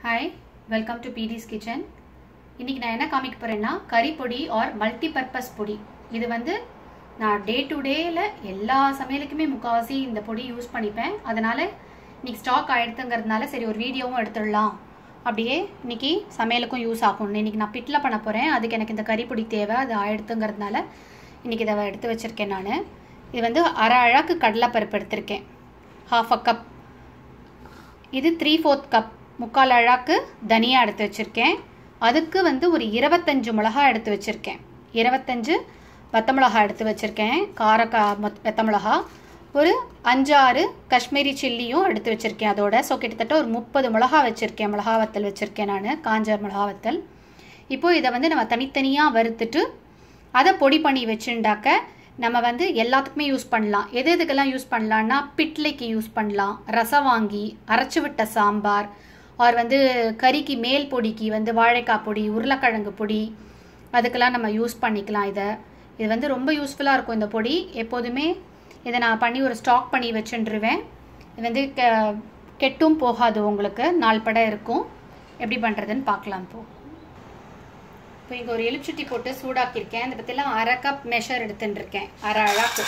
hi welcome to பிடிஸ் kitchen இன்னைக்கு நான் என்ன காமிக்க போறேன்னா கறி பொடி ஆர் மல்டி பர்பஸ் பொடி இது வந்து நான் டே டு டேல எல்லா சமையலுக்குமே முக்கால்வாசி இந்த பொடி யூஸ் பண்ணிப்பேன் அதனால இன்னைக்கு ஸ்டாக் ஆயிடுத்துங்கிறதுனால சரி ஒரு வீடியோவும் எடுத்துடலாம் அப்படியே இன்னைக்கு சமையலுக்கும் யூஸ் ஆகும் இன்னைக்கு நான் பிட்டில் பண்ண போகிறேன் அதுக்கு எனக்கு இந்த கறி பொடி தேவை அது ஆயிடுத்துங்கிறதுனால இன்னைக்கு இதை எடுத்து வச்சிருக்கேன் நான் இது வந்து அரை அழகு கடலைப்பருப்பு எடுத்திருக்கேன் ஹாஃப் அ கப் இது த்ரீ ஃபோர்த் கப் முக்கால் அழாக்கு தனியா எடுத்து வச்சுருக்கேன் அதுக்கு வந்து ஒரு இருபத்தஞ்சு மிளகா எடுத்து வச்சுருக்கேன் இருபத்தஞ்சு வத்த மிளகா எடுத்து வச்சுருக்கேன் காரக்கா மொத் வெத்த மிளகா ஒரு அஞ்சாறு காஷ்மீரி சில்லியும் எடுத்து வச்சுருக்கேன் அதோட ஸோ கிட்டத்தட்ட ஒரு முப்பது மிளகா வச்சுருக்கேன் மிளகா வத்தல் வச்சுருக்கேன் நான் காஞ்ச மிளகா வத்தல் இப்போது இதை வந்து நம்ம தனித்தனியாக வறுத்துட்டு அதை பொடி பண்ணி வச்சுண்டாக்க நம்ம வந்து எல்லாத்துக்குமே யூஸ் பண்ணலாம் எது எதுக்கெல்லாம் யூஸ் பண்ணலான்னா பிட்லைக்கு யூஸ் பண்ணலாம் ரசவாங்கி அரைச்சி விட்ட சாம்பார் ஆர் வந்து கறிக்கு மேல் பொடிக்கு வந்து வாழைக்காய் பொடி உருளைக்கிழங்கு பொடி அதுக்கெல்லாம் நம்ம யூஸ் பண்ணிக்கலாம் இதை இது வந்து ரொம்ப யூஸ்ஃபுல்லாக இருக்கும் இந்த பொடி எப்போதுமே இதை நான் பண்ணி ஒரு ஸ்டாக் பண்ணி வச்சுருவேன் இது வந்து கெ கெட்டும் போகாது உங்களுக்கு நாள் படம் இருக்கும் எப்படி பண்ணுறதுன்னு பார்க்கலாம் இப்போ இப்போ இங்கே ஒரு எலுமிச்சட்டி போட்டு சூடாக்கியிருக்கேன் இந்த பற்றிலாம் அரை கப் மெஷர் எடுத்துட்டுருக்கேன் அரை அழாக்கு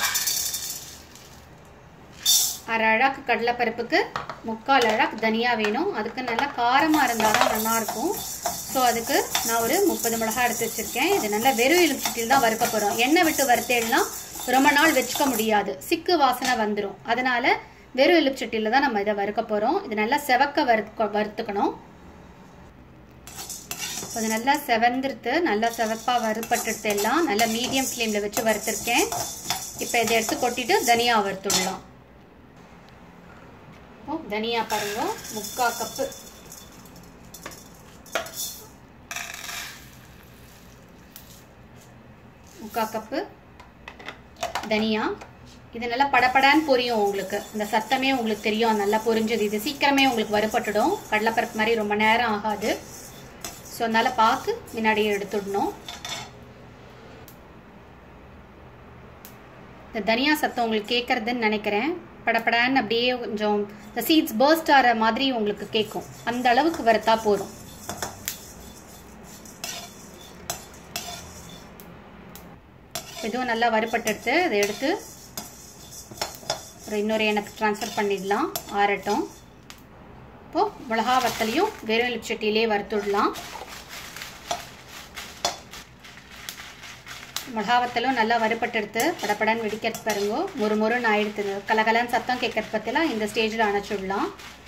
அரை அழாக்கு கடலைப்பருப்புக்கு முக்கால் அழாக்கு தனியாக வேணும் அதுக்கு நல்லா காரமாக இருந்தால் தான் நல்லாயிருக்கும் ஸோ அதுக்கு நான் ஒரு முப்பது மிளகா எடுத்து வச்சுருக்கேன் இது நல்லா வெறும் எலுமிச்சட்டியில் தான் வறுக்க போகிறோம் எண்ணெய் விட்டு வறுத்தேன்னா ரொம்ப நாள் வச்சுக்க முடியாது சிக்கு வாசனை வந்துடும் அதனால் வெறும் எலுமிச்சட்டியில் தான் நம்ம இதை வறுக்க போகிறோம் இது நல்லா செவக்க வறுக்க வறுத்துக்கணும் அது நல்லா செவந்துருத்து நல்லா செவப்பாக வறுப்பட்டுட்டு எல்லாம் நல்லா மீடியம் ஃப்ளேமில் வச்சு வறுத்துருக்கேன் இப்போ இதை எடுத்து கொட்டிட்டு தனியா வறுத்துடலாம் தனியா பாருங்க முக்கா கப்பு முக்கா கப்பு தனியா இது நல்லா படப்படான்னு பொரியும் உங்களுக்கு இந்த சத்தமே உங்களுக்கு தெரியும் நல்லா பொரிஞ்சது இது சீக்கிரமே உங்களுக்கு வறுப்பட்டுடும் கடலைப்பருப்பு மாதிரி ரொம்ப நேரம் ஆகாது ஸோ அதனால் பார்த்து முன்னாடியே எடுத்துடணும் இந்த தனியா சத்தம் உங்களுக்கு கேட்குறதுன்னு நினைக்கிறேன் படப்படான்னு அப்படியே கொஞ்சம் இந்த சீட்ஸ் பர்ஸ்ட் ஆகிற மாதிரி உங்களுக்கு கேட்கும் அந்த அளவுக்கு வறுத்தா போதும் இதுவும் நல்லா வறுப்பட்டு அதை எடுத்து ஒரு இன்னொரு எனக்கு ட்ரான்ஸ்ஃபர் பண்ணிடலாம் ஆறட்டும் இப்போது மிளகா வத்தலையும் வெறும் எலிச்சட்டியிலே வறுத்துடலாம் மிளகாவத்தலும் நல்லா வறுப்பட்டெடுத்து படப்படன்னு வெடிக்கிறது பாருங்க ஒரு முருன்னு ஆயிடுத்துது கலகலன்னு சத்தம் கேட்கறது பற்றிலாம் இந்த ஸ்டேஜில் அணைச்சிடலாம்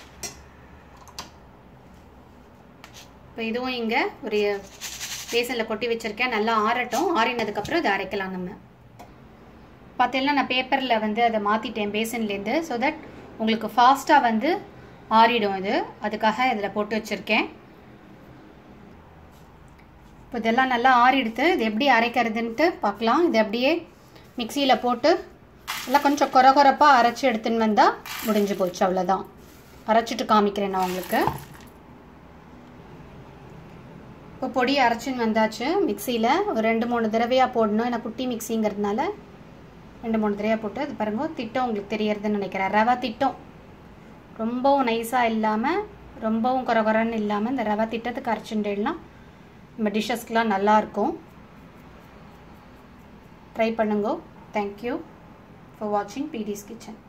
இப்போ இதுவும் இங்கே ஒரு பேசனில் கொட்டி வச்சுருக்கேன் நல்லா ஆறட்டும் ஆறினதுக்கப்புறம் இதை அரைக்கலாம் நம்ம பார்த்தீங்கன்னா நான் பேப்பரில் வந்து அதை மாற்றிட்டேன் பேசன்லேருந்து ஸோ தட் உங்களுக்கு ஃபாஸ்ட்டாக வந்து ஆறிடும் இது அதுக்காக இதில் போட்டு வச்சுருக்கேன் இப்போ இதெல்லாம் நல்லா ஆறிடுத்து இது எப்படி அரைக்கிறதுன்ட்டு பார்க்கலாம் இது அப்படியே மிக்சியில் போட்டு எல்லாம் கொஞ்சம் குறை குறைப்பாக அரைச்சி எடுத்துன்னு வந்தால் முடிஞ்சு போச்சு அவ்வளோதான் அரைச்சிட்டு காமிக்கிறேன் நான் உங்களுக்கு இப்போ பொடி அரைச்சின்னு வந்தாச்சு மிக்சியில் ஒரு ரெண்டு மூணு தடவையாக போடணும் ஏன்னா குட்டி மிக்சிங்கிறதுனால ரெண்டு மூணு தடவையாக போட்டு அது பாருங்க திட்டம் உங்களுக்கு தெரியறதுன்னு நினைக்கிறேன் ரவா திட்டம் ரொம்பவும் நைஸாக இல்லாமல் ரொம்பவும் குறை குறைன்னு இல்லாமல் இந்த ரவா திட்டத்துக்கு அரைச்சுட்டேலாம் நம்ம டிஷ்ஷஸ்க்கெலாம் நல்லாயிருக்கும் ட்ரை பண்ணுங்க தேங்க்யூ ஃபார் வாட்சிங் பிடிஸ் கிச்சன்